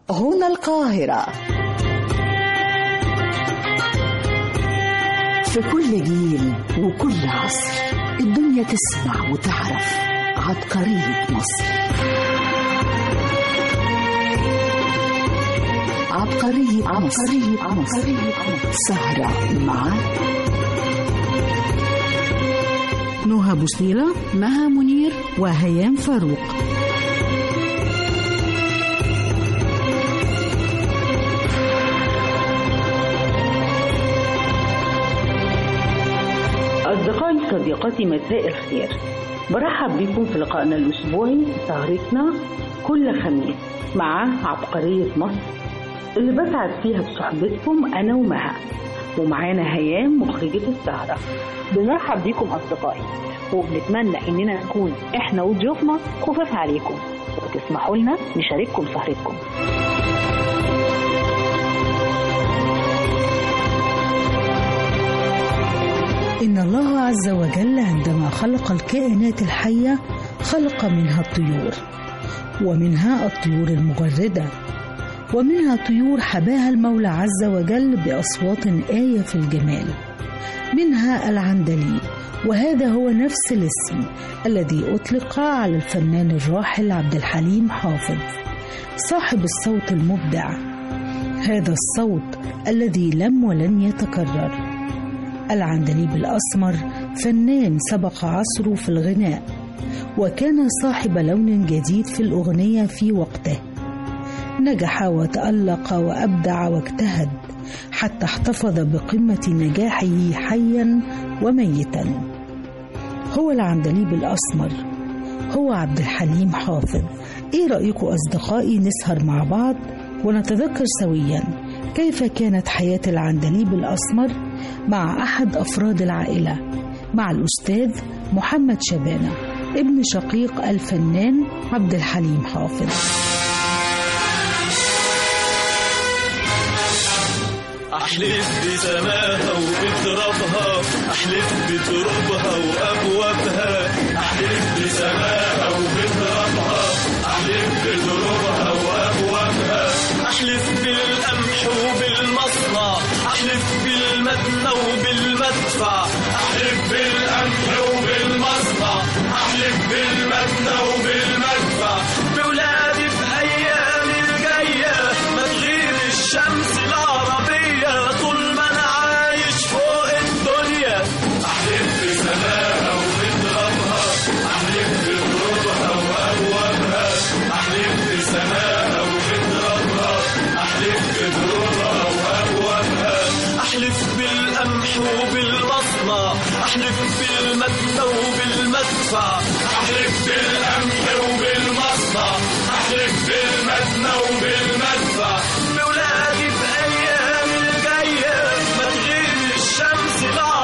هنا القاهرة في كل جيل وكل عصر الدنيا تسمع وتعرف عبقرية مصر عبقرية عبقرية مصر سهرة مع نهى بوسنيلة مها منير وهيام فاروق أصدقائي صديقاتي مساء الخير برحب بكم في لقائنا الأسبوعي سهرتنا كل خميس مع عبقرية مصر اللي بسعد فيها بصحبتكم أنا ومها ومعانا هيام مخرجة السهرة بنرحب بيكم أصدقائي وبنتمنى إننا نكون إحنا وضيوفنا خفاف عليكم وتسمحوا لنا نشارككم سهرتكم إن الله عز وجل عندما خلق الكائنات الحية خلق منها الطيور ومنها الطيور المغردة ومنها طيور حباها المولى عز وجل بأصوات آية في الجمال منها العندليب وهذا هو نفس الاسم الذي أطلق على الفنان الراحل عبد الحليم حافظ صاحب الصوت المبدع هذا الصوت الذي لم ولن يتكرر العندليب الأسمر فنان سبق عصره في الغناء وكان صاحب لون جديد في الأغنية في وقته نجح وتألق وأبدع واجتهد حتى احتفظ بقمة نجاحه حيا وميتا هو العندليب الأسمر هو عبد الحليم حافظ ايه رأيكم أصدقائي نسهر مع بعض ونتذكر سويا كيف كانت حياة العندليب الأسمر مع أحد أفراد العائلة مع الأستاذ محمد شبانة ابن شقيق الفنان عبد الحليم حافظ أحلف بسماها وبترابها أحلف بترابها وأبوابها أحلف بسماها وبترابها أحلف بترابها وأبوابها أحلف بالقمح وبالمصنع أحلف بالمدنى وبالمدفع أحلف بالقمح وبالمصنع أحلف بالمدنى وبالمدفع بولادي في أيام الجاية ما تغيب الشمس العربية طول ما أنا عايش فوق الدنيا أحلف بسماها وبترابها أحلف بترابها وأبوابها أحلف بسماها وبترابها أحلف بترابها وأبوابها أحلف بالقمح وبالمصنع أحلف بالمدنى وبالمدفع أحلف بالقمح وبالمصنع أحلف بالمدنى وبالمدفع بولادي في أيام الجاية ما تغيب الشمس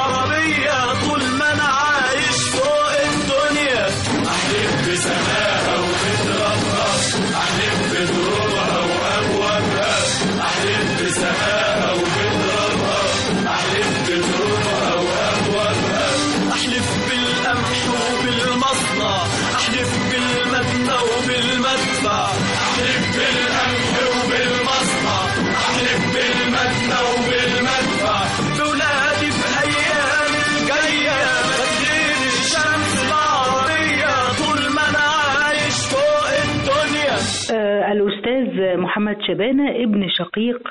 العربية طول ما أنا عايش فوق الدنيا أحلف بسماها وبترابها أحلف بدروبها وأبوابها أحلف بسماها وبترابها أحلف بدروبها وأبوابها أحلف بالقمح وبالمصنع أحلف بالمدنى وبالمدفع أحلف بالقمح وبالمصنع أحلف بالمدنى وبالمدفع بولادي في أيام الجاية تغيب الشمس العربية طول ما أنا عايش فوق الدنيا آه الأستاذ محمد شبانة ابن شقيق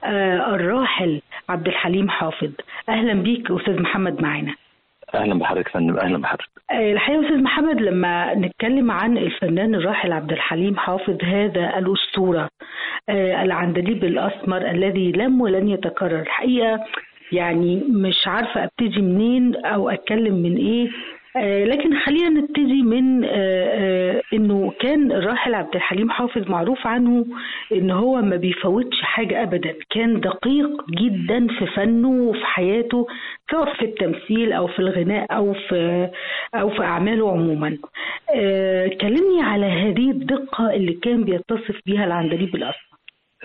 آه الراحل عبد الحليم حافظ أهلا بيك أستاذ محمد معانا اهلا بحضرتك يا فندم اهلا بحضرتك آه، الحقيقة يا أستاذ محمد لما نتكلم عن الفنان الراحل عبد الحليم حافظ هذا الأسطورة آه، العندليب الأسمر الذي لم ولن يتكرر الحقيقة يعني مش عارفة أبتدي منين أو أتكلم من إيه آه، لكن خلينا نبتدي من آه، آه، انه كان الراحل عبد الحليم حافظ معروف عنه ان هو ما بيفوتش حاجه ابدا كان دقيق جدا في فنه وفي حياته سواء في التمثيل او في الغناء او في او في اعماله عموما آه، كلمني على هذه الدقه اللي كان بيتصف بها العندليب الاسمر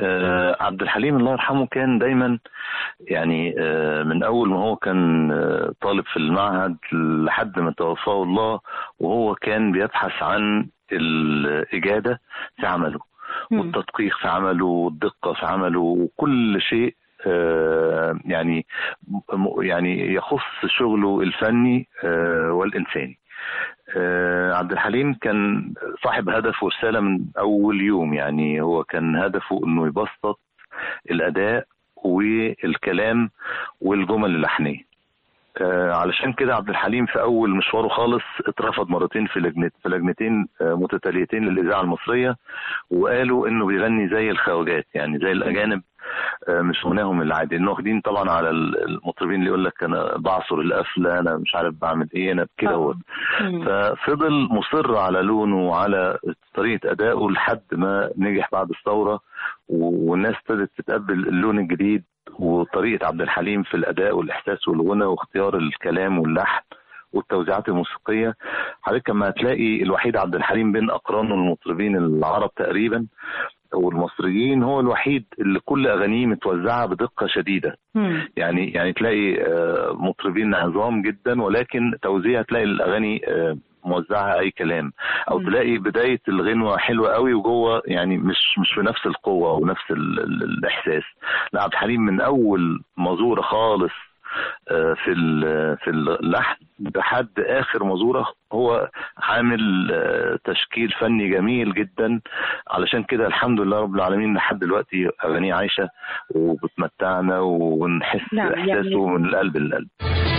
آه عبد الحليم الله يرحمه كان دايما يعني آه من اول ما هو كان آه طالب في المعهد لحد ما توفاه الله وهو كان بيبحث عن الإجادة في عمله مم. والتدقيق في عمله والدقة في عمله وكل شيء آه، يعني م- يعني يخص شغله الفني آه، والإنساني آه، عبد الحليم كان صاحب هدف ورسالة من أول يوم يعني هو كان هدفه إنه يبسط الأداء والكلام والجمل اللحنية آه، علشان كده عبد الحليم في اول مشواره خالص اترفض مرتين في لجنه في لجنتين آه، متتاليتين للاذاعه المصريه وقالوا انه بيغني زي الخواجات يعني زي الاجانب آه، مش غناهم العادي انه واخدين طبعا على ال- المطربين اللي يقول لك انا بعصر القفله انا مش عارف بعمل ايه انا كده آه. هو مم. ففضل مصر على لونه وعلى طريقه ادائه لحد ما نجح بعد الثوره و- والناس ابتدت تتقبل اللون الجديد وطريقه عبد الحليم في الاداء والاحساس والغنى واختيار الكلام واللحن والتوزيعات الموسيقيه حضرتك لما هتلاقي الوحيد عبد الحليم بين اقرانه المطربين العرب تقريبا والمصريين هو الوحيد اللي كل اغانيه متوزعه بدقه شديده مم. يعني يعني تلاقي آه، مطربين عظام جدا ولكن توزيع تلاقي الاغاني آه، موزعها اي كلام او مم. تلاقي بدايه الغنوه حلوه قوي وجوه يعني مش مش بنفس القوه ونفس ال ال الاحساس لا عبد الحليم من اول مزوره خالص آه، في ال- في اللحن لحد اخر مزوره هو عامل آه، تشكيل فني جميل جدا علشان كده الحمد لله رب العالمين لحد دلوقتي اغانيه عايشه وبتمتعنا ونحس نعم، يعني- احساسه من القلب للقلب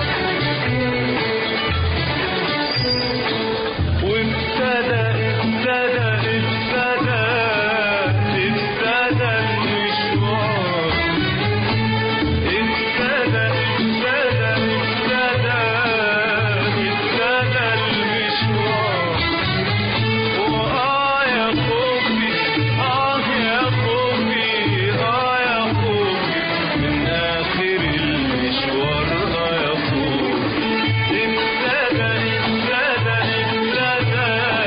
وابتدى ابتدى ابتدى ابتدى المشوار ابتدى ابتدى ابتدى ابتدى المشوار وآه يا خوفي آه يا خوفي آه يا خوفي من آخر المشوار آه يا خوفي ابتدى ابتدى ابتدى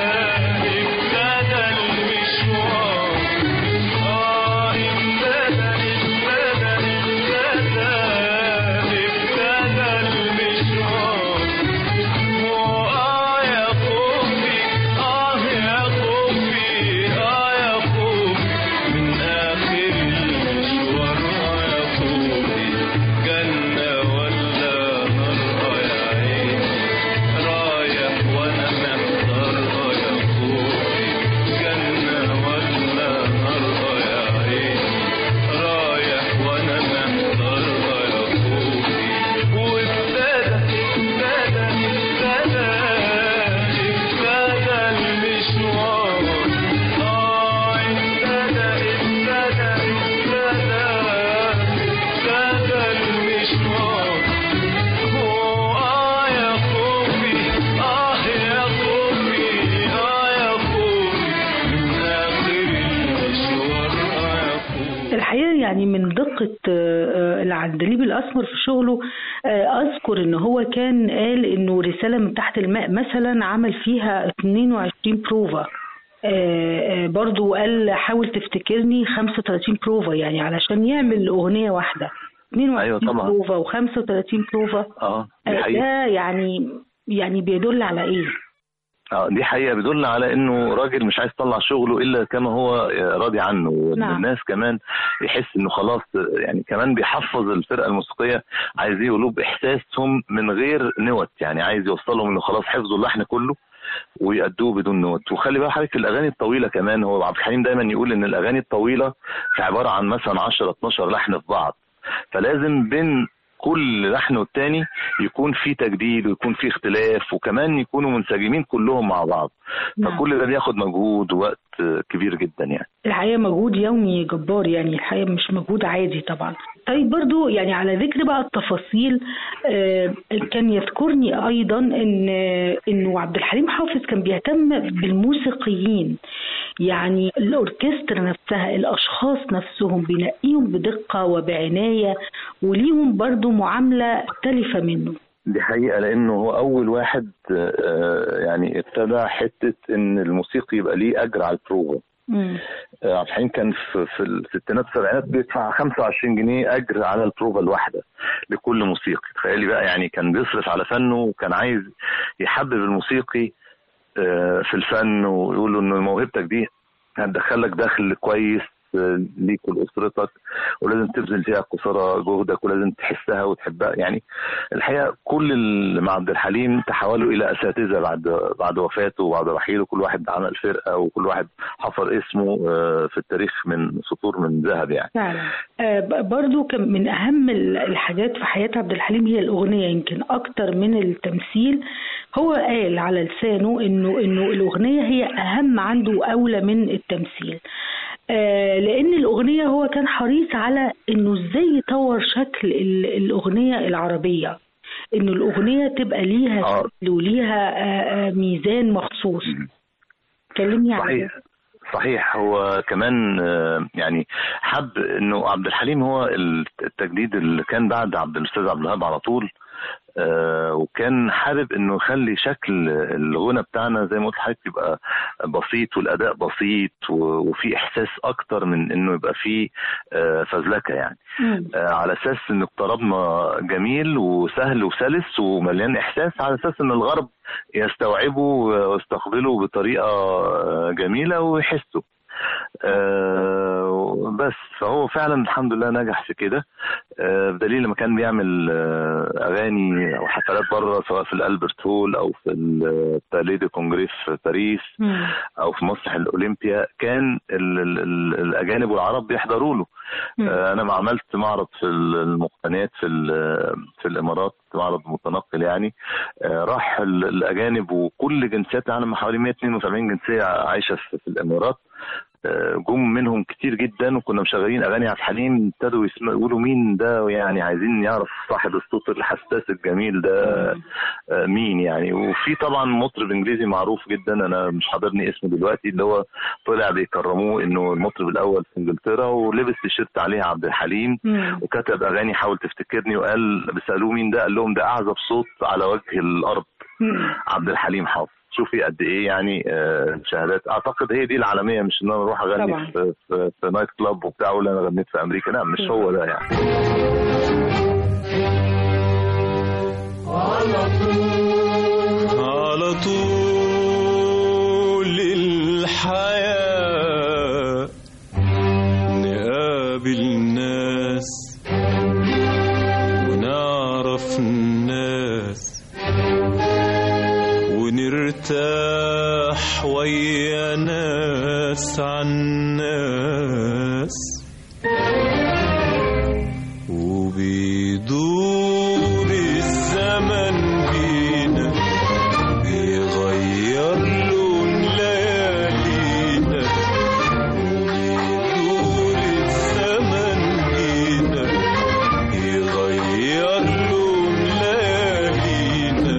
ابتدى المشوار آه ابتدى ابتدى ابتدى ابتدى المشوار وآه يا خوفي آه يا خوفي آه يا خوفي من آخر المشوار آه يا خوفي جنة ولا نار آه يا عيني رايح وأنا محتار آه يا خوفي جنة ولا نار آه يا عيني رايح وأنا محتار آه يا خوفي وابتدى ابتدى ابتدى ابتدى المشوار آه ابتدى ابتدى ابتدى ابتدى المشوار آه يا خوفي آه يا خوفي آه يا خوفي من آخر المشوار آه يا خوفي الحقيقة يعني من دقة آه، آه، العندليب الأسمر في شغله آه، أذكر إن هو كان قال إنه رسالة من تحت الماء مثلا عمل فيها 22 بروفا آه، آه، برضو قال حاول تفتكرني 35 بروفا يعني علشان يعمل أغنية واحدة 22 أيوة طبعا. بروفا و35 بروفا اه دي آه، حقيقة ده يعني يعني بيدل على إيه؟ اه دي حقيقة بيدل على انه راجل مش عايز يطلع شغله الا كما هو راضي عنه وان نعم. الناس كمان يحس انه خلاص يعني كمان بيحفظ الفرقة الموسيقية عايز يقولوا باحساسهم من غير نوت يعني عايز يوصلهم انه خلاص حفظوا اللحن كله ويأدوه بدون نوت وخلي بقى حضرتك الاغاني الطويله كمان هو عبد الحليم دايما يقول ان الاغاني الطويله في عباره عن مثلا 10 12 لحن في بعض فلازم بين كل لحن والتاني يكون في تجديد ويكون في اختلاف وكمان يكونوا منسجمين كلهم مع بعض نعم. فكل ده بياخد مجهود ووقت كبير جدا يعني الحقيقة مجهود يومي جبار يعني الحقيقة مش مجهود عادي طبعا طيب برضو يعني على ذكر بقى التفاصيل آه، كان يذكرني أيضا إن إنه عبد الحليم حافظ كان بيهتم بالموسيقيين يعني الأوركسترا نفسها الأشخاص نفسهم بينقيهم بدقة وبعناية وليهم برضو معاملة مختلفة منه دي حقيقة لأنه هو أول واحد آه، يعني ابتدى حتة إن الموسيقي يبقى ليه أجر على البروفا مم. آه، عبد الحليم كان في, في الستينات والسبعينات بيدفع 25 جنيه أجر على البروفا الواحدة لكل موسيقي تخيلي بقى يعني كان بيصرف على فنه وكان عايز يحبب الموسيقي آه، في الفن ويقول له إن موهبتك دي هتدخلك دخل كويس آه، ليك ولاسرتك ولازم تبذل فيها قصارى جهدك ولازم تحسها وتحبها يعني الحقيقه كل اللي مع عبد الحليم تحولوا الى اساتذه بعد بعد وفاته وبعد رحيله كل واحد عمل فرقه وكل واحد حفر اسمه آه، في التاريخ من سطور من ذهب يعني فعلا آه، ب- برضو كان من أهم ال- الحاجات في حياة عبد الحليم هي الأغنية يمكن أكتر من التمثيل هو قال على لسانه إنه إنه الأغنية هي أهم عنده وأولى من التمثيل آه، لأن الأغنية هو كان حريص على إنه إزاي يطور شكل ال- الأغنية العربية إنه الأغنية تبقى ليها آه. شكل وليها آه، آه، ميزان مخصوص كلمني عن صحيح صحيح هو كمان آه، يعني حب انه عبد الحليم هو التجديد اللي كان بعد عبد الاستاذ عبد الوهاب على طول آه، وكان حابب انه يخلي شكل الغنى بتاعنا زي ما قلت لحضرتك يبقى بسيط والاداء بسيط و- وفي احساس اكتر من انه يبقى فيه آه، فزلكه يعني مم. آه، على اساس ان اقترابنا جميل وسهل وسلس ومليان احساس على اساس ان الغرب يستوعبه ويستقبله بطريقه آه، جميله ويحسه آه، بس فهو فعلا الحمد لله نجح في كده آه، بدليل لما كان بيعمل آه، اغاني او حفلات بره سواء في الالبرت هول او في الباليه دي كونجريس في باريس مم. او في مسرح الاولمبيا كان ال ال ال الاجانب والعرب بيحضروا له مم. آه، انا ما عملت معرض في المقتنيات في ال- في الامارات معرض متنقل يعني آه، راح ال- الاجانب وكل جنسيات العالم حوالي 172 جنسيه عايشه في في الامارات آه، جم منهم كتير جدا وكنا مشغلين اغاني عبد الحليم ابتدوا يسمعوا يقولوا مين ده يعني عايزين يعرف صاحب الصوت الحساس الجميل ده آه، مين يعني وفي طبعا مطرب انجليزي معروف جدا انا مش حاضرني اسمه دلوقتي اللي هو طلع بيكرموه انه المطرب الاول في انجلترا ولبس تيشيرت عليها عبد الحليم مم. وكتب اغاني حاول تفتكرني وقال بيسالوه مين ده قال لهم ده اعزب صوت على وجه الارض مم. عبد الحليم حافظ شوفي قد ايه يعني آه، شهادات اعتقد هي دي العالميه مش ان انا اروح طبعاً. اغني في, في, في نايت كلاب وبتاع ولا انا غنيت في امريكا لا مش هو ده يعني على طول الحياة نقابل ناس ونعرف الناس ونرتاح ويا ناس عن ناس وبيدور الزمن بينا بيغير لون ليالينا وبيدور الزمن بينا بيغير لون ليالينا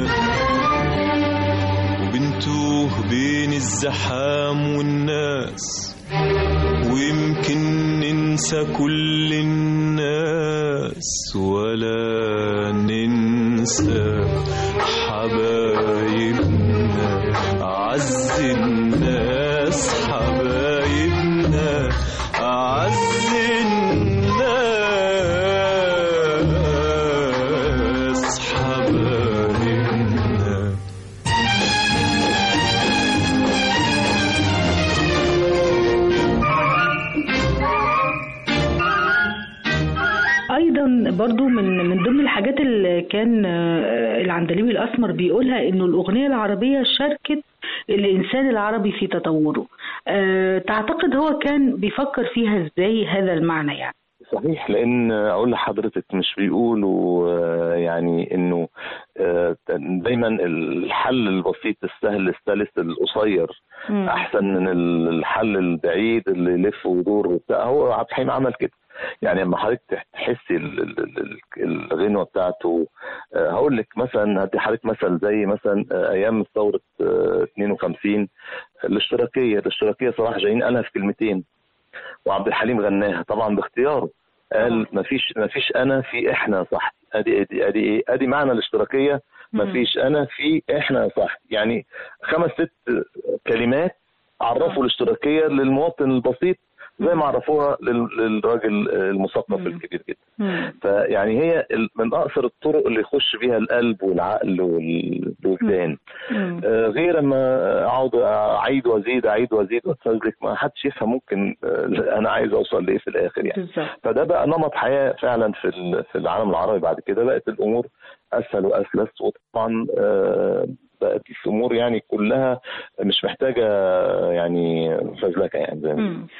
وبنتوه بين الزحام والناس ويمكن ننسى كل الناس ولا ننسى حبايبنا أعز الناس حبايبنا أعز الناس حبايبنا ايضا برضو من من ضمن الحاجات اللي كان آه، العندليبي الاسمر بيقولها انه الاغنيه العربيه شاركت الانسان العربي في تطوره آه، تعتقد هو كان بيفكر فيها ازاي هذا المعنى يعني صحيح لان اقول لحضرتك مش بيقولوا آه، يعني انه آه، دايما الحل البسيط السهل السلس القصير مم. احسن من الحل البعيد اللي يلف ويدور وبتاع هو عبد الحليم عمل كده يعني لما حضرتك تحسي ال- ال- ال- ال- الغنوه بتاعته آه، هقول لك مثلا هدي حضرتك مثل زي مثلا آه، ايام ثوره آه، 52 الاشتراكيه الاشتراكيه صلاح جايين قالها في كلمتين وعبد الحليم غناها طبعا باختياره قال مفيش مفيش انا في احنا يا صاحبي ادي ادي ادي ايه ادي معنى الاشتراكيه مفيش انا في احنا يا صاحبي يعني خمس ست كلمات عرفوا الاشتراكيه للمواطن البسيط زي ما عرفوها لل- للراجل المثقف مم. الكبير جدا مم. فيعني هي ال- من اقصر الطرق اللي يخش بيها القلب والعقل والوجدان مم. آه، غير ما اقعد اعيد وازيد اعيد وازيد واتفزلك ما حدش يفهم ممكن آه، انا عايز اوصل لايه في الاخر يعني بالظبط فده بقى نمط حياه فعلا في ال- في العالم العربي بعد كده بقت الامور اسهل واسلس وطبعا آه، بقت الامور يعني كلها مش محتاجه يعني فزلكه يعني زي ما بيقولوا. مم.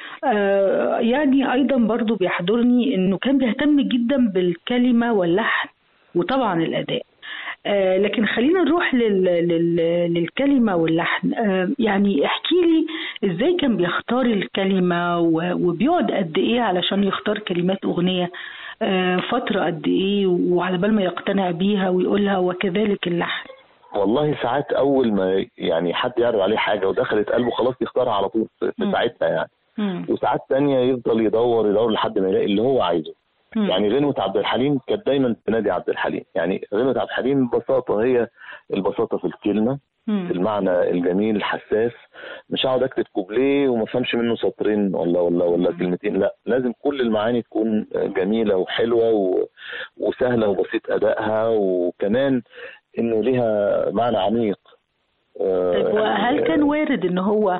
آه يعني ايضا برضو بيحضرني انه كان بيهتم جدا بالكلمه واللحن وطبعا الاداء آه لكن خلينا نروح لل... لل... للكلمه واللحن آه يعني احكي لي ازاي كان بيختار الكلمه و... وبيقعد قد ايه علشان يختار كلمات اغنيه آه فتره قد ايه وعلى بال ما يقتنع بيها ويقولها وكذلك اللحن والله ساعات اول ما يعني حد يعرض عليه حاجه ودخلت قلبه خلاص يختارها على طول في في مم. ساعتها يعني مم. وساعات تانية يفضل يدور يدور لحد ما يلاقي اللي هو عايزه مم. يعني غنوة عبد الحليم كانت دايما تنادي عبد الحليم يعني غنوة عبد الحليم ببساطة هي البساطة في الكلمة مم. في المعنى الجميل الحساس مش هقعد اكتب كوبليه وما افهمش منه سطرين ولا ولا ولا كلمتين لا لازم كل المعاني تكون جميله وحلوه و... وسهله وبسيط ادائها وكمان انه ليها معنى عميق آه، طيب وهل يعني- كان وارد ان هو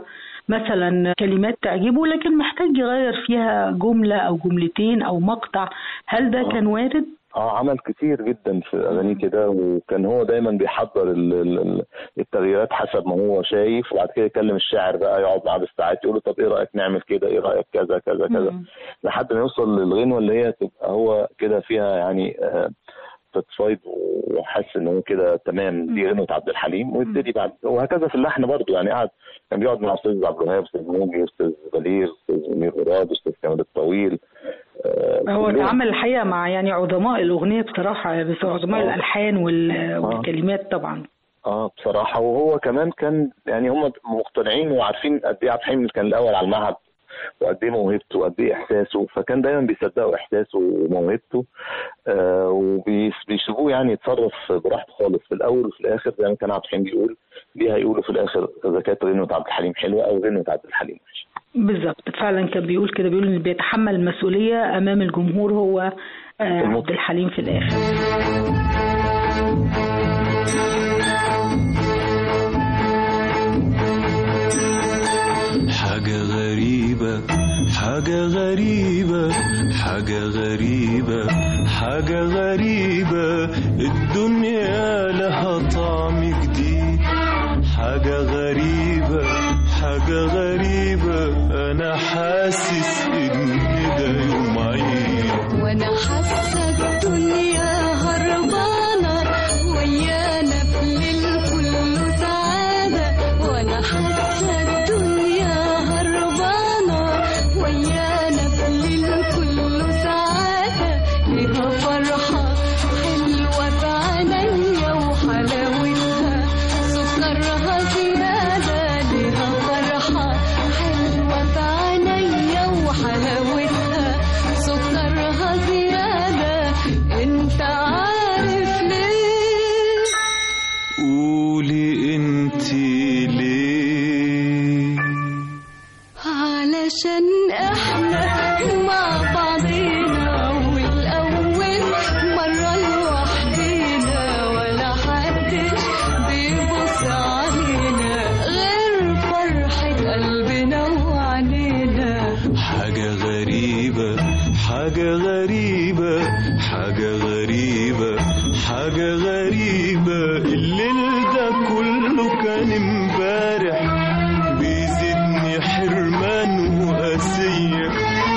مثلا كلمات تعجبه لكن محتاج يغير فيها جملة او جملتين او مقطع هل ده آه. كان وارد؟ اه عمل كتير جدا في اغانيه كده وكان هو دايما بيحضر ال- ال- ال- التغييرات حسب ما هو شايف وبعد كده يكلم الشاعر بقى يقعد معاه بالساعات يقول له طب ايه رايك نعمل كده ايه رايك كذا كذا كذا مم. لحد ما يوصل للغنوه اللي هي تبقى هو كده فيها يعني ساتسفايد وحاسس ان هو كده تمام دي غنوه عبد الحليم ويبتدي بعد وهكذا في اللحن برضه يعني قعد كان بيقعد مع استاذ عبد الوهاب استاذ موجي استاذ بليغ استاذ منير مراد استاذ كمال الطويل آه، هو كلهم. اتعامل الحقيقة مع يعني عظماء الأغنية بصراحة بس عظماء آه. الألحان وال- والكلمات طبعا اه بصراحه وهو كمان كان يعني هم مقتنعين وعارفين قد ايه عبد الحليم كان الاول على المعهد وقد ايه موهبته وقد ايه احساسه فكان دايما بيصدقوا احساسه وموهبته آه وبيسيبوه يعني يتصرف براحته خالص في الاول وفي الاخر زي ما كان عبد الحليم بيقول ليه هيقولوا في الاخر اذا كانت غنوه عبد الحليم حلوه او غنوه عبد الحليم وحشه بالظبط فعلا كان بيقول كده بيقول إن بيتحمل المسؤولية أمام الجمهور هو آه، المطرب. عبد الحليم في الآخر حاجة غريبة حاجة غريبة حاجة غريبة حاجة غريبة الدنيا لها طعم جديد حاجة غريبة حاجة غريبة أنا حاسس إن ده يوم عيد وانا حاسه الدنيا هربانه ويانا في الليل كله سعاده وانا حاسه الدنيا هربانه ويانا في الليل كله سعاده ليها فرحه حلوه في عينيا وحلاوتها سكرها زياده ليها فرحه حلوه في عينيا وحلاوتها سكرها زيادة انت عارف ليه قولي انت ليه علشان احنا مع بعضينا والاول مرة لوحدينا ولا حدش بيبص علينا غير فرحة قلبنا وعنينا حاجة غريبة حاجة غريبة حاجة غريبة حاجة غريبة الليل ده كله كان امبارح بيزيدني حرمان وقاسية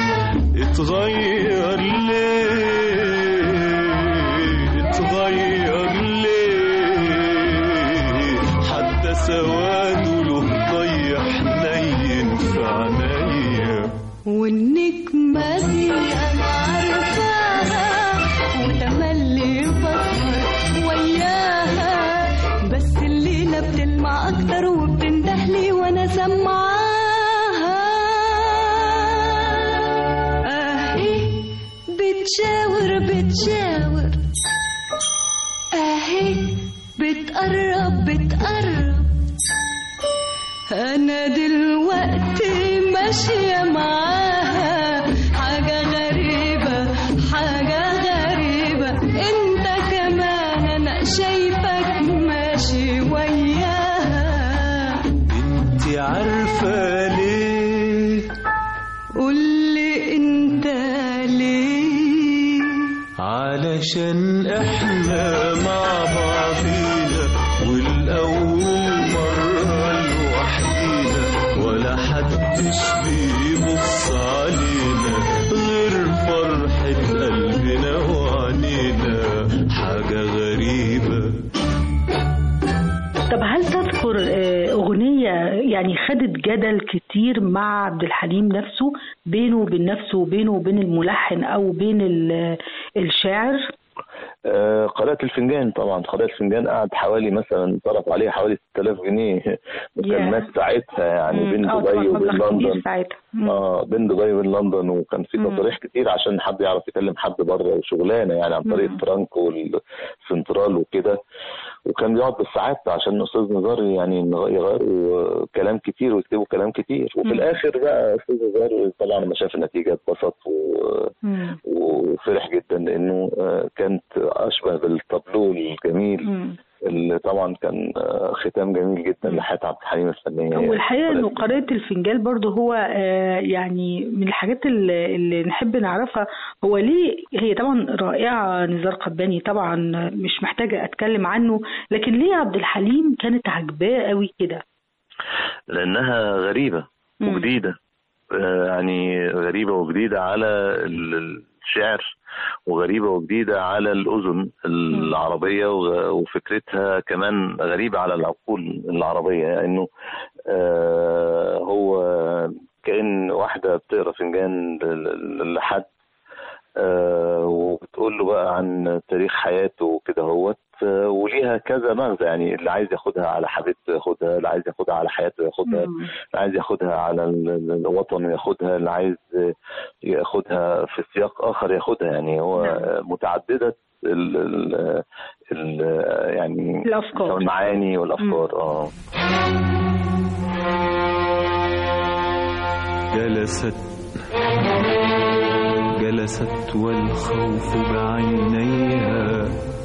اتغير ليه اتغير ليه حتى سواده له ضيع حنين في عينيا والنجمة دي أنا عارفاها وتملي بسهر وياها بس الليلة بتلمع أكتر وبتندهلي وأنا سمعاها أهي بتشاور بتشاور أهي بتقرب بتقرب أنا دلوقتي ماشية معاها علشان احنا مع بعضينا والاول مرة لوحدينا ولا حدش بيبص علينا غير فرحة قلبنا وعنينا حاجة غريبة طب هل تذكر آه، أغنية يعني خدت جدل كتير مع عبد الحليم نفسه بينه وبين نفسه وبينه وبين الملحن أو بين ال- الشاعر؟ آه، قارئة الفنجان طبعا قارئة الفنجان قعد حوالي مثلا صرف عليها حوالي 6000 جنيه مكالمات ساعتها يعني بين آه، دبي طبعاً وبين مبلغ كبير لندن ساعتها مم. اه بين دبي وبين لندن وكان في مم. تصاريح كتير عشان حد يعرف يكلم حد بره وشغلانه يعني عن طريق مم. فرانك والسنترال وكده وكان بيقعد بالساعات عشان الاستاذ نزار يعني يغ- يغيروا كلام كتير ويكتبوا كلام كتير وفي مم. الاخر بقى استاذ نزار طبعا لما شاف النتيجه اتبسط و... مم. وفرح جدا لانه آه، كانت اشبه بالطابلو الجميل مم. اللي طبعا كان آه، ختام جميل جدا لحياه عبد الحليم الفنيه هو الحقيقة ولكن- إنه قارئة الفنجان برضه هو آه، يعني من الحاجات اللي, اللي نحب نعرفها هو ليه هي طبعا رائعة نزار قباني طبعا مش محتاجة أتكلم عنه لكن ليه عبد الحليم كانت عجباه قوي كده؟ لانها غريبه مم. وجديده آه، يعني غريبه وجديده على ال- الشعر وغريبه وجديده على الاذن العربيه وغ- وفكرتها كمان غريبه على العقول العربيه انه آه، هو كان واحده بتقرا فنجان ل- ل- لحد آه، وبتقول له بقى عن تاريخ حياته وكده هوت آه، وليها كذا مغزى يعني اللي عايز ياخدها على حبيبته ياخدها اللي عايز ياخدها على حياته ياخدها مم. اللي عايز ياخدها على ال- ال- الوطن ياخدها اللي عايز ياخدها في سياق اخر ياخدها يعني هو نعم. متعدده ال ال ال يعني الأفكار. المعاني والافكار اه جلست جلست والخوف بعينيها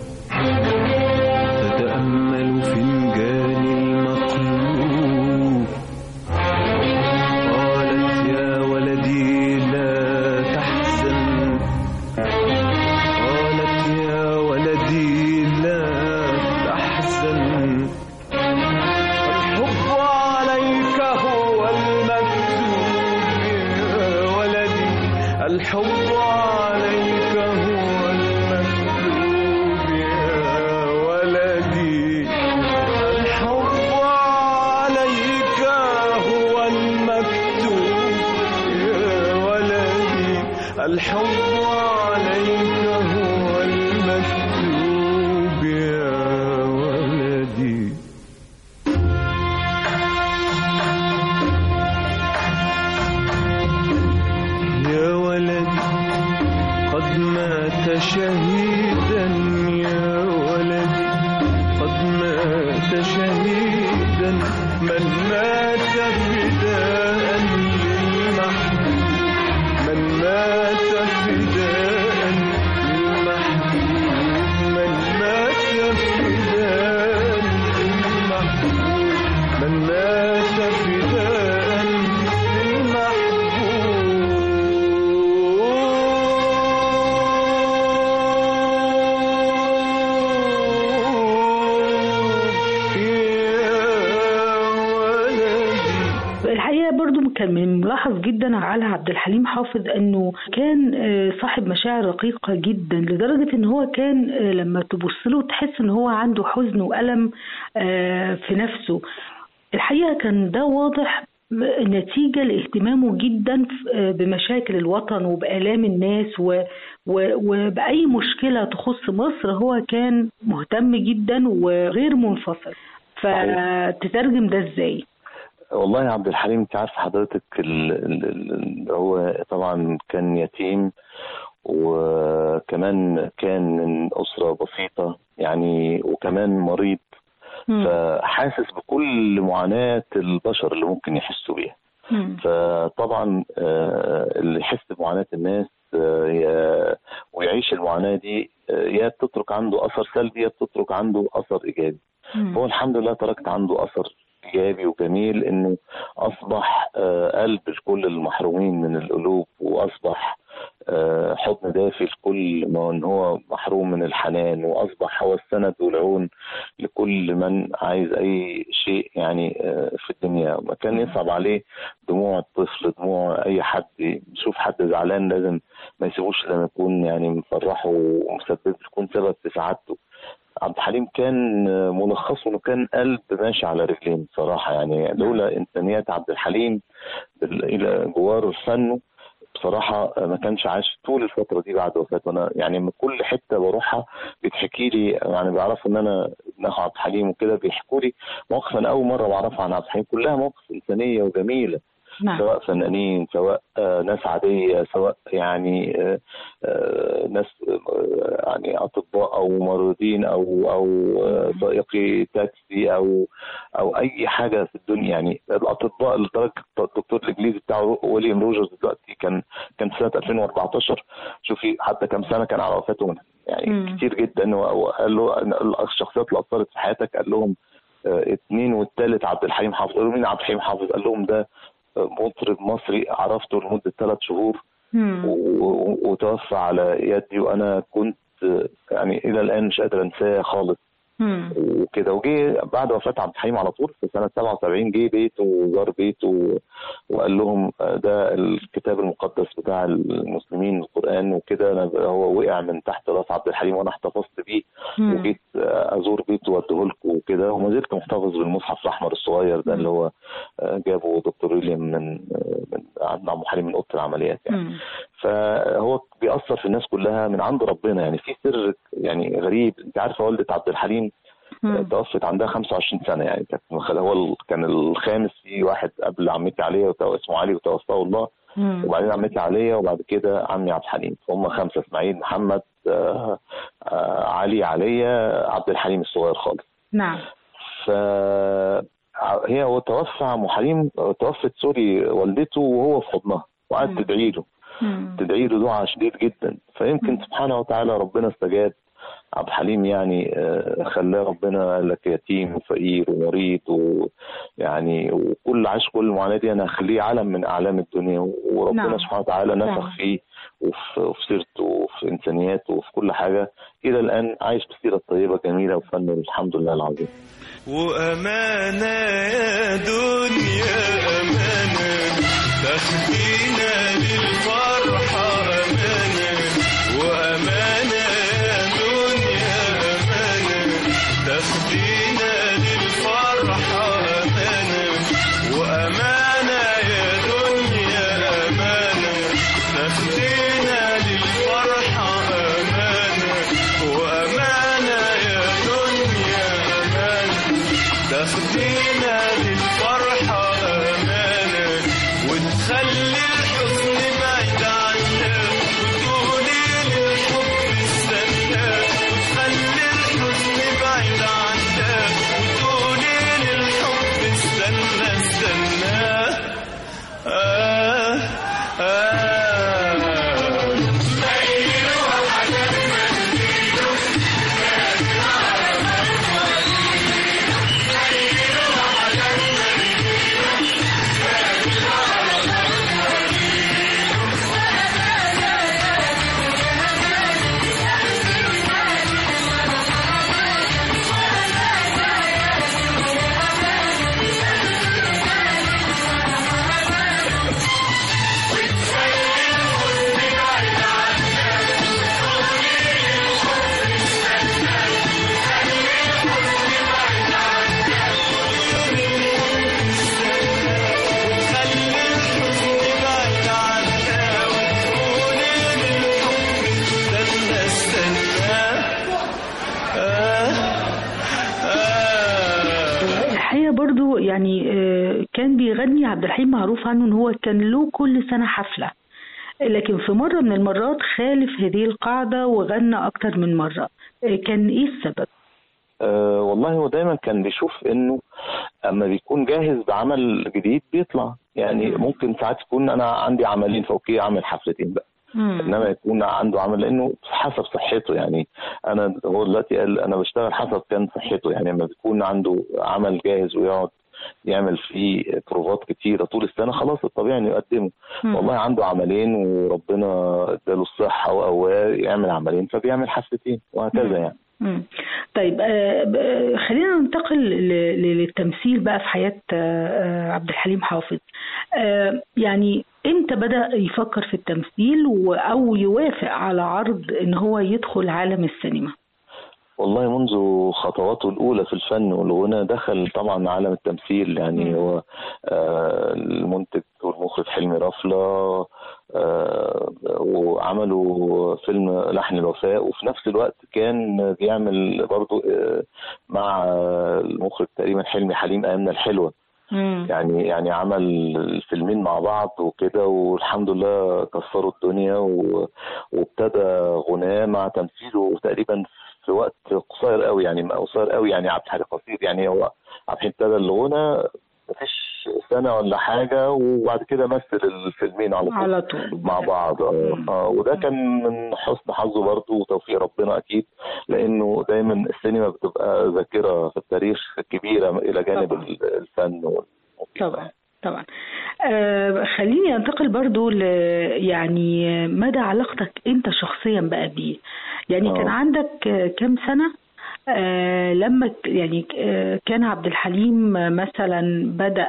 تتأمل فنجان المقلوب قالت يا ولدي لا تحزن قالت يا ولدي لا تحزن الحب عليك هو المكتوب يا ولدي الحب عليك هو المكتوب يا ولدي الحب عليك هو المكتوب يا ولدي الحب عليك هو المكتوب يا ولدي يا ولدي قد مات شهيدا يا ولدي قد مات شهيدا من مات فداء للمحبوب من مات فداء للمحبوب من مات فداء للمحبوب من مات فداء الحقيقة برضو كان من ملاحظ جدا على عبد الحليم حافظ انه كان آه، صاحب مشاعر رقيقة جدا لدرجة ان هو كان آه، لما تبص له تحس ان هو عنده حزن وألم آه، في نفسه الحقيقة كان ده واضح نتيجة لاهتمامه جدا آه، بمشاكل الوطن وبآلام الناس و- و- وبأي مشكلة تخص مصر هو كان مهتم جدا وغير منفصل فتترجم ده ازاي؟ والله يا عبد الحليم انت عارف حضرتك ال- ال- ال- هو طبعا كان يتيم وكمان كان من أسرة بسيطة يعني وكمان مريض مم. فحاسس بكل معاناة البشر اللي ممكن يحسوا بيها مم. فطبعا آه، اللي يحس بمعاناة الناس آه، يا- ويعيش المعاناة دي آه، يا بتترك عنده أثر سلبي يا بتترك عنده أثر إيجابي مم. هو الحمد لله تركت عنده اثر ايجابي وجميل انه اصبح آه، قلب لكل المحرومين من القلوب واصبح آه، حضن دافي لكل من هو محروم من الحنان واصبح هو السند والعون لكل من عايز اي شيء يعني آه، في الدنيا ما كان يصعب عليه دموع الطفل دموع اي حد يشوف حد زعلان لازم ما يسيبوش لما يكون يعني مفرحه ومسبب يكون سبب في سعادته عبد الحليم كان ملخصه انه كان قلب ماشي على رجلين بصراحه يعني لولا امكانيات عبد الحليم بال- الى جوار فنه بصراحة ما كانش عايش طول الفترة دي بعد وفاته أنا يعني من كل حتة بروحها بيتحكي لي يعني بيعرفوا إن أنا ابن أخو عبد الحليم وكده بيحكوا لي مواقف أنا أول مرة بعرفها عن عبد الحليم كلها مواقف إنسانية وجميلة نعم سواء فنانين سواء آه، ناس عادية سواء يعني آه، آه، ناس آه، يعني أطباء أو ممرضين أو أو آه، سائقي تاكسي أو أو أي حاجة في الدنيا يعني الأطباء لدرجة الدكتور الإنجليزي بتاعه ويليام روجرز دلوقتي كان كان في سنة 2014 شوفي حتى كم سنة كان على وفاته منها يعني مم. كتير جدا وقال له أن الشخصيات اللي أثرت في حياتك قال لهم آه، اتنين والتالت عبد الحليم حافظ قالوا مين عبد الحليم حافظ قال لهم ده مطرب مصري عرفته لمدة ثلاث شهور مم. و- و- وتوفى على يدي وأنا كنت يعني إلى الآن مش قادر أنساه خالص مم. وكده وجه بعد وفاة عبد الحليم على طول في سنة 77 جه بيته وزار بيته وقال لهم ده الكتاب المقدس بتاع المسلمين القرآن وكده أنا هو وقع من تحت راس عبد الحليم وأنا احتفظت بيه مم. وجيت ازور بيته واديه لكم وكده وما زلت محتفظ بالمصحف الاحمر الصغير ده اللي هو جابه دكتور ويليام من من عند عم حليم من اوضه العمليات يعني مم. فهو بيأثر في الناس كلها من عند ربنا يعني في سر يعني غريب انت عارفه والده عبد الحليم مم. توفت عندها 25 سنه يعني كانت مخ- هو ال- كان الخامس في واحد قبل عمتي عليا وتو- اسمه علي وتوفاه الله مم. وبعدين عمتي عليا وبعد كده عمي عبد الحليم فهم خمسه اسماعيل محمد آه آه علي عليا عبد الحليم الصغير خالص نعم ف هي هو توفى عم حليم توفت سوري والدته وهو في حضنها وقعدت مم. تدعي له مم. تدعي له دعاء شديد جدا فيمكن سبحانه وتعالى ربنا استجاب عبد الحليم يعني آه، خلاه ربنا قال لك يتيم وفقير ومريض ويعني وكل عاش كل المعاناه دي انا هخليه علم من اعلام الدنيا وربنا نعم. سبحانه وتعالى نعم. نفخ فيه وفي وفي سيرته وفي انسانياته وفي كل حاجه الى الان عايش بسيره طيبه جميله وفنه الحمد لله العظيم وأمانة يا دنيا أمانة تاخدينا للفرحة أمانة وأمانة يا دنيا أمانة تاخدينا للفرحة أمانة وأمانة يا دنيا أمانة تاخدينا للفرحة أمانة وأمانة يا دنيا أمانة تاخدينا للفرحة أمانة وتخلي الحزن بعيد عنا وتقولي للحب استنى وتخلي الحزن بعيد عنا وتقولي للحب استنى استنى آه آه خلي الحزن بعيد عنا وتقولي للحب استنى استنى آه آه الحقيقة برضو يعني آه، كان بيغني عبد الحليم معروف عنه ان هو كان له كل سنة حفلة لكن في مرة من المرات خالف هذه القاعدة وغنى أكتر من مرة آه، كان إيه السبب؟ أه والله هو دايما كان بيشوف انه اما بيكون جاهز بعمل جديد بيطلع يعني ممكن ساعات يكون انا عندي عملين فاوكي اعمل حفلتين بقى انما يكون عنده عمل لانه حسب صحته يعني انا هو دلوقتي قال انا بشتغل حسب كان صحته يعني لما بيكون عنده عمل جاهز ويقعد يعمل فيه بروفات كتيره طول السنه خلاص الطبيعي انه يقدمه مم. والله عنده عملين وربنا اداله الصحه وقواه يعمل عملين فبيعمل حفتين وهكذا يعني مم. طيب آه، ب- خلينا ننتقل ل- ل- للتمثيل بقى في حياة آه، آه، عبد الحليم حافظ آه، يعني امتى بدأ يفكر في التمثيل و- أو يوافق على عرض إن هو يدخل عالم السينما والله منذ خطواته الأولى في الفن والغنى دخل طبعا عالم التمثيل يعني مم. هو آه، المنتج والمخرج حلمي رفلة آه، وعملوا فيلم لحن الوفاء وفي نفس الوقت كان بيعمل برضو آه، مع المخرج تقريبا حلمي حليم أيامنا الحلوة مم. يعني يعني عمل الفيلمين مع بعض وكده والحمد لله كسروا الدنيا و- وابتدى غناه مع تمثيله تقريبا في وقت قصير قوي يعني ما قصير قوي يعني عبد الحليم قصير يعني هو عبد الحليم ابتدى الغنى مفيش سنة ولا حاجة وبعد كده مثل الفيلمين على طول على طول مع بعض اه مم. آه، وده كان من حسن حظه برضه وتوفيق ربنا اكيد لانه دايما السينما بتبقى ذاكره في التاريخ كبيره الى جانب طبعاً. الفن وال- طبعا طبعا آه خليني انتقل برضو ل يعني مدى علاقتك انت شخصيا بقى بيه يعني آه. كان عندك آه، كام سنة آه لما ك- يعني آه كان عبد الحليم مثلا بدأ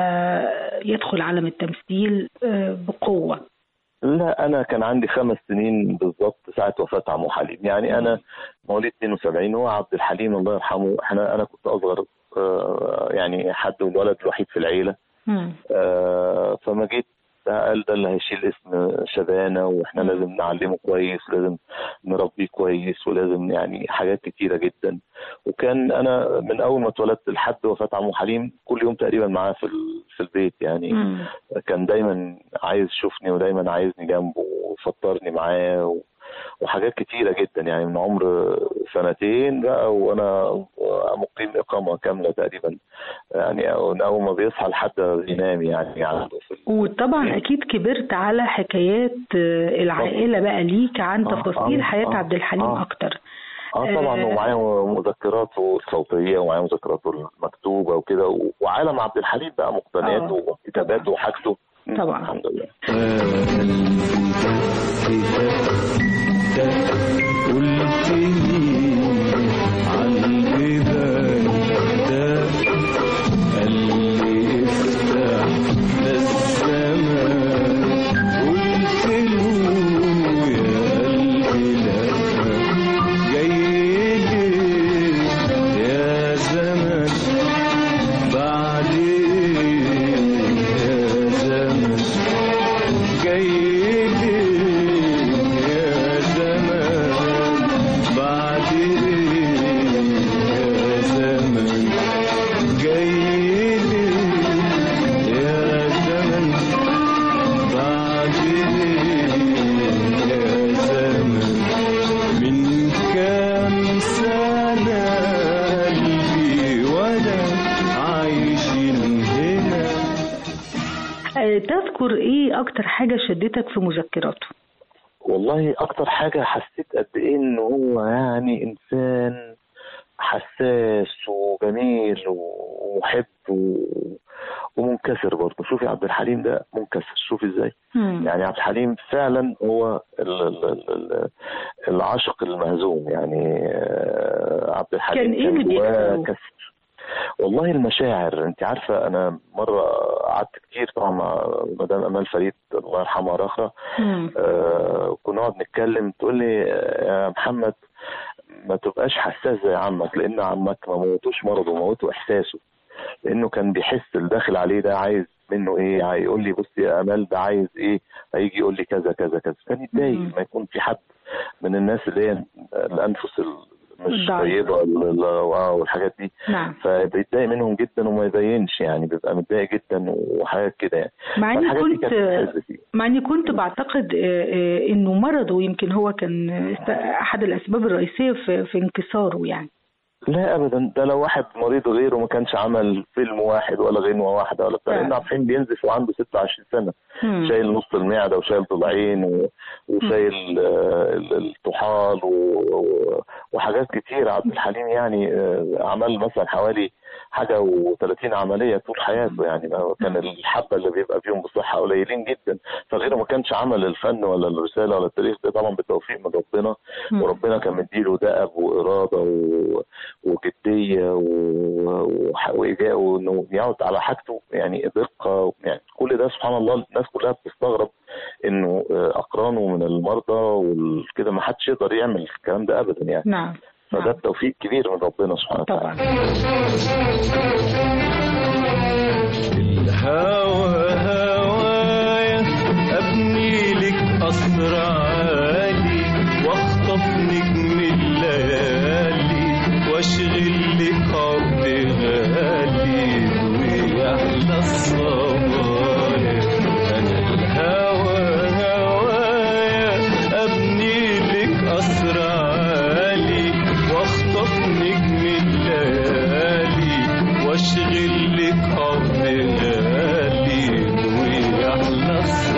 آه يدخل عالم التمثيل آه بقوة لا انا كان عندي خمس سنين بالظبط ساعه وفاه عمو حليم يعني انا مواليد 72 هو عبد الحليم الله يرحمه احنا انا كنت اصغر آه، يعني حد والولد الوحيد في العيله مم. آه، فما جيت قال ده اللي هيشيل اسم شبانة واحنا مم. لازم نعلمه كويس ولازم نربيه كويس ولازم يعني حاجات كتيرة جدا وكان انا من اول ما اتولدت لحد وفاة عمو حليم كل يوم تقريبا معاه في ال- في البيت يعني مم. كان دايما عايز يشوفني ودايما عايزني جنبه ويفطرني معاه و... وحاجات كتيرة جدا يعني من عمر سنتين بقى وأنا مقيم إقامة كاملة تقريبا يعني من أول ما بيصحى لحد ما بينام يعني عنده في وطبعا اكيد كبرت على حكايات آه، العائلة بقى ليك عن آه، تفاصيل آه، حياة آه، عبد الحليم آه. اكتر اه طبعا آه. ومعاه مذكراته الصوتيه ومعاه مذكراته المكتوبه وكده و- وعالم عبد الحليم بقى مقتنياته آه. وكتاباته وحاجته طبعا. الحمد لله قلت مين عالجبال ده قال لي افتح ده الزمان قلت له يا قلبي لا جاي ليه يا زمان بعد ايه يا زمان جاي ليه يا زمان بعد ايه يا زمان جاي ليه يا زمان بعد ايه يا زمان من كام سنة قلبي وانا عايشين هنا آه، تذكر ايه اكتر حاجة شدتك في مذكراته والله اكتر حاجه حسيت قد ايه ان هو يعني انسان حساس وجميل ومحب و- ومنكسر برضه شوفي عبد الحليم ده منكسر شوفي ازاي مم. يعني عبد الحليم فعلا هو ال- ال- ال- ال- العاشق المهزوم يعني آه، عبد الحليم كان إيه اللي جواه بيكسره؟ كسر والله المشاعر انت عارفه انا مره قعدت كتير طبعا مع مدام امال فريد الله يرحمها رخرة مم. آه كنا نقعد نتكلم تقول لي آه، يا محمد ما تبقاش حساس زي عمك لان عمك ما موتوش مرضه موته احساسه لانه كان بيحس اللي داخل عليه ده عايز منه ايه هيقول لي بصي يا امال ده عايز ايه هيجي يقول لي كذا كذا كذا كان يتضايق مم. ما يكون في حد من الناس اللي هي الانفس ال- مش الضعيفة. طيبه ال- ال- آه، والحاجات دي نعم فبيتضايق منهم جدا وما يبينش يعني بيبقى متضايق جدا وحاجات كده يعني مع اني فالحاجات دي كنت كانت بتحز فيه مع اني كنت بعتقد آه، آه، انه مرضه يمكن هو كان احد الاسباب الرئيسيه في, في انكساره يعني لا ابدا ده لو واحد مريض غيره ما كانش عمل فيلم واحد ولا غنوه واحده ولا بتاع فعلا. لان عبد الحليم بينزف وعنده 26 سنه مم. شايل نص المعده وشايل ضلعين و- وشايل آه، ال- الطحال و- و- وحاجات كتير عبد الحليم يعني آه، عمل مثلا حوالي حاجه و30 عمليه طول حياته يعني ما كان الحبه اللي بيبقى فيهم بصحه قليلين جدا فغيره ما كانش عمل الفن ولا الرساله ولا التاريخ ده طبعا بالتوفيق من ربنا مم. وربنا كان مديله دأب واراده و- وجديه و- وح- وإجاء وانه يقعد على حاجته يعني دقه يعني كل ده سبحان الله الناس كلها بتستغرب انه آه، اقرانه من المرضى وكده ما حدش يقدر يعمل الكلام ده ابدا يعني نعم فده نعم. التوفيق كبير من ربنا سبحانه وتعالى طبعا الهوى هوايا ابني لك قصر عالي واخطف نجم الليالي واشغل لك عقد غالي ويحلى الصبايا انا الهوى هوايا ابني لك قصر عالي واخطف نجم الليالي واشغل لك عقد غالي ويحلى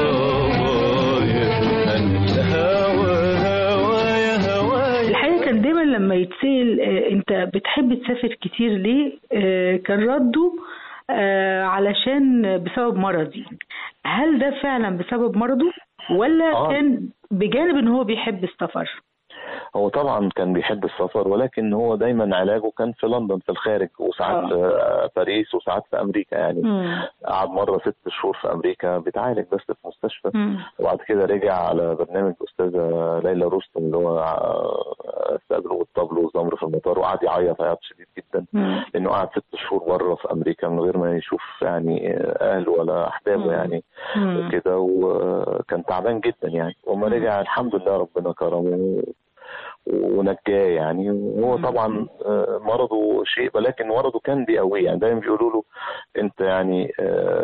الصبايا انا الهوى هوايا هوايا الحقيقة كان دايما لما يتسأل آه، انت بتحب تسافر كتير ليه آه، كان رده آه، علشان بسبب مرضي هل ده فعلا بسبب مرضه ولا آه. كان بجانب ان هو بيحب السفر هو طبعا كان بيحب السفر ولكن هو دايما علاجه كان في لندن في الخارج وساعات آه، باريس وساعات في امريكا يعني مم. قعد مره ست شهور في امريكا بيتعالج بس في مستشفى مم. وبعد كده رجع على برنامج استاذه ليلى رستم اللي هو آه، استقبله بالطبل والزمر في المطار وقعد يعيط عياط شديد جدا مم. لانه قعد ست شهور بره في امريكا من غير ما يشوف يعني آه، اهله ولا احبابه مم. يعني مم. كده وكان تعبان جدا يعني وما مم. رجع الحمد لله ربنا كرمه ونجاه يعني وهو مم. طبعا آه، مرضه شيء ولكن مرضه كان بيقويه يعني دايما بيقولوا له انت يعني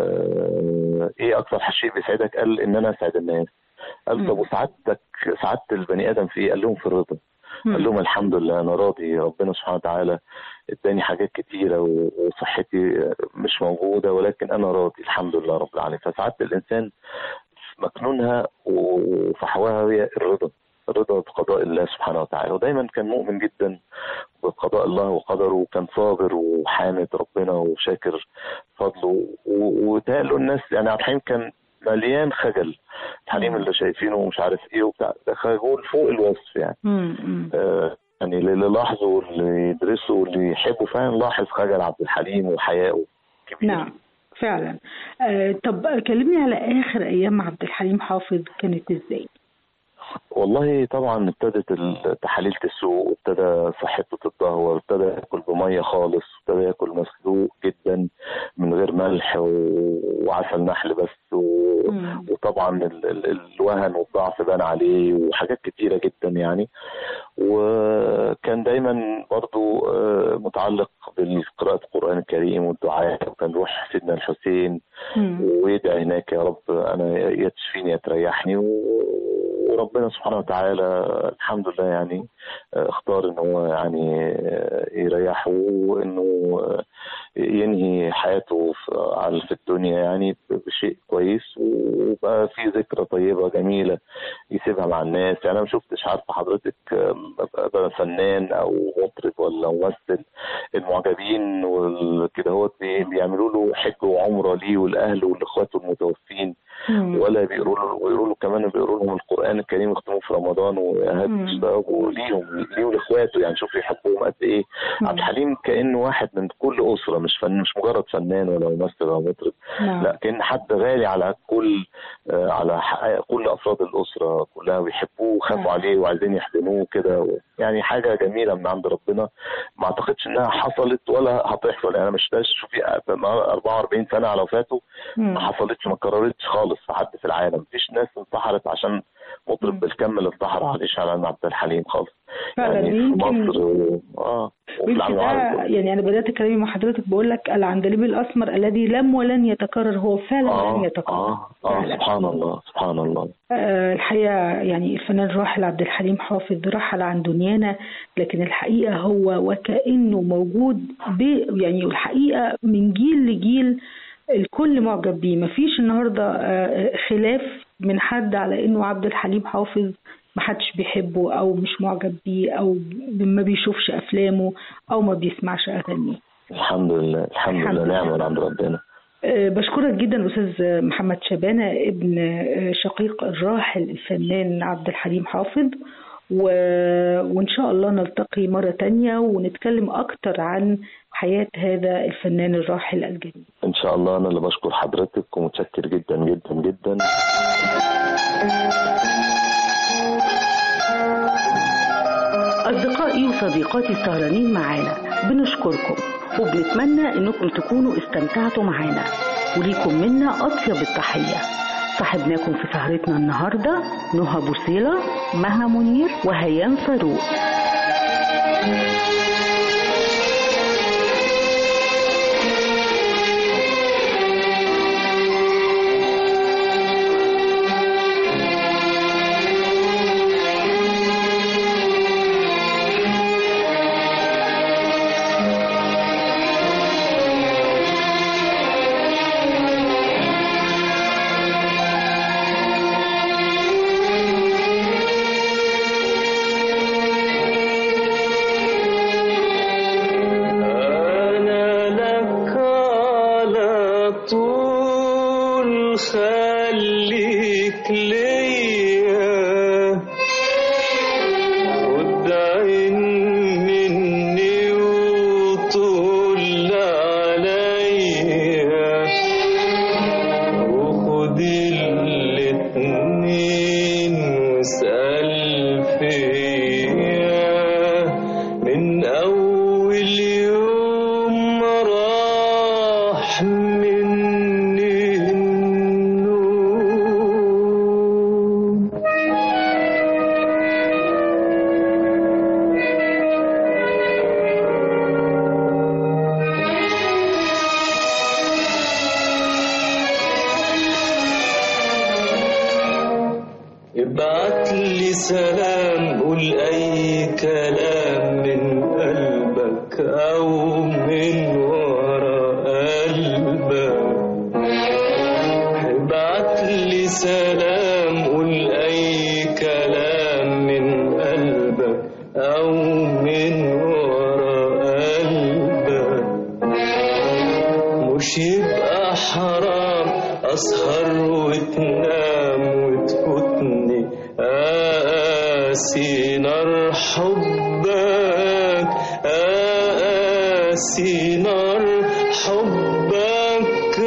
آه، ايه اكثر شيء بيسعدك قال ان انا اسعد الناس قال مم. طب وسعادتك سعاده البني ادم في ايه قال لهم في الرضا مم. قال لهم الحمد لله انا راضي ربنا سبحانه وتعالى اداني حاجات كتيره و- وصحتي مش موجوده ولكن انا راضي الحمد لله رب العالمين فسعاده الانسان مكنونها وفحواها هي الرضا الرضا بقضاء الله سبحانه وتعالى ودايما كان مؤمن جدا بقضاء الله وقدره وكان صابر وحامد ربنا وشاكر فضله و- وتقال له الناس يعني عبد الحليم كان مليان خجل الحليم اللي شايفينه ومش عارف ايه وبتاع ده خجول فوق الوصف يعني مم. مم. آه، يعني اللي لاحظه واللي يدرسه واللي يحبه فعلا لاحظ خجل عبد الحليم وحيائه كبير نعم فعلا آه، طب كلمني على اخر ايام عبد الحليم حافظ كانت ازاي والله طبعا ابتدت التحاليل تسوء وابتدى صحته تتدهور ابتدى ياكل بميه خالص ابتدى ياكل مسلوق جدا من غير ملح و- وعسل نحل بس و... مم. وطبعا ال... ال... الوهن والضعف بان عليه وحاجات كتيره جدا يعني وكان دايما برضو آه، متعلق بقراءة القرآن الكريم والدعاء وكان يروح سيدنا الحسين مم. ويدعي هناك يا رب انا يا تشفيني يا تريحني و- وربنا سبحانه وتعالى الحمد لله يعني آه، اختار ان هو يعني آه، يريحه وانه آه، ينهي حياته في على- في الدنيا يعني ب- بشيء كويس وبقى في ذكرى طيبه جميله يسيبها مع الناس يعني انا ما شفتش عارفه حضرتك آه، أبقى فنان او مطرب ولا ممثل المعجبين وكده هو بيعملوا له حج وعمره ليه والاهل والاخوات المتوفين مم. ولا بيقولوا له بيقولوا له كمان بيقولوا لهم القران الكريم يختموه في رمضان مم. ويهدوا ليهم ليه ولاخواته يعني شوف يحبهم قد ايه مم. عبد الحليم كانه واحد من كل اسره مش فن مش مجرد فنان ولا ممثل ولا مطرب نعم. لا كان حد غالي على كل آه، على ح- كل افراد الاسره كلها بيحبوه وخافوا نعم. عليه وعايزين يحضنوه كده و- يعني حاجه جميله من عند ربنا ما اعتقدش انها حصلت ولا هتحصل يعني انا ما شفتهاش شوفي 44 سنه على وفاته مم. ما حصلتش ما اتكررتش خالص في حد في العالم مفيش ناس انتحرت عشان مم. مطرب بالكم اللي انتحر عليه شعلان عبد الحليم خالص فعلا يعني في يمكن- مصر و... اه وفي ويمكن العالم ده العربي يعني انا بدات كلامي مع حضرتك بقول لك العندليب الاسمر الذي لم ولن يتكرر هو فعلا لن اه يتكرر اه اه فعلا. سبحان الله سبحان الله آه، الحقيقة يعني الفنان الراحل عبد الحليم حافظ رحل عن دنيانا لكن الحقيقة هو وكأنه موجود ب يعني الحقيقة من جيل لجيل الكل معجب بيه مفيش النهارده آه، خلاف من حد على انه عبد الحليم حافظ محدش بيحبه او مش معجب بيه او ما بيشوفش افلامه او ما بيسمعش اغانيه الحمد لله الحمد, الحمد لله لله. نعمة من عند ربنا آه، بشكرك جدا استاذ محمد شبانه ابن آه، شقيق الراحل الفنان عبد الحليم حافظ و... وان شاء الله نلتقي مره تانية ونتكلم اكتر عن حياه هذا الفنان الراحل الجميل ان شاء الله انا اللي بشكر حضرتك ومتشكر جدا جدا جدا أصدقائي وصديقاتي السهرانين معانا بنشكركم وبنتمنى إنكم تكونوا استمتعتوا معانا وليكم منا أطيب التحية صاحبناكم في سهرتنا النهاردة نهى بوصيلة مها منير وهيام فاروق أنا لك على طول خليك ليا خد عين مني وطول عليا وخد الاتنين واسأل فيا من أول يوم ما راح مني النوم ابعت لي سلام قول اي كلام من قلبك او من ورا قلبك ابعت لي سلام قول اي كلام من قلبك او من ورا قلبك مش يبقى حرام اسهر وتنام وتفوتني قاسي نار حبك قاسي نار حبك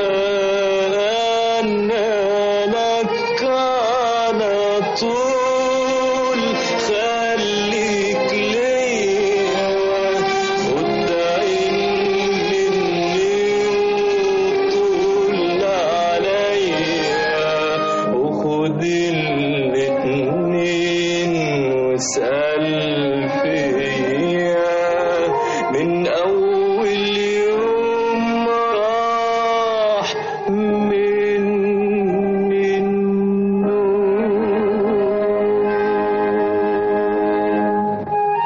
انا لك على طول خليك ليا خد عين مني وطول عليا وخد الاتنين واسأل فيا من أول يوم ما راح مني النوم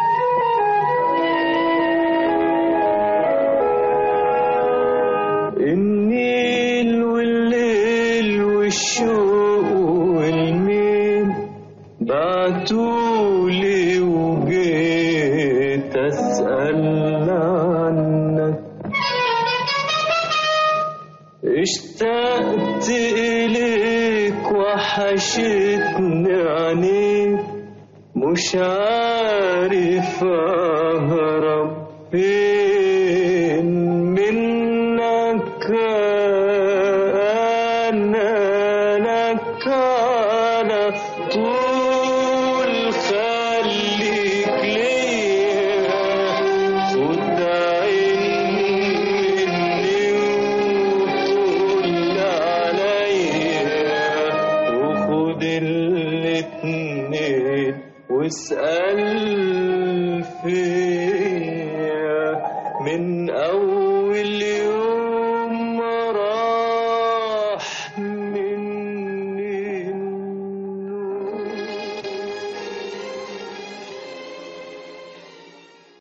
النيل والليل والشوق والميل بعتولي وجيت أسأل عنك اشتقت إليك وحشتني عينيك مش عارف أهرب فين منك أنا لك على طول خليك ليا خد عين مني وطول عليا وخد الاتنين واسأل فيا من أول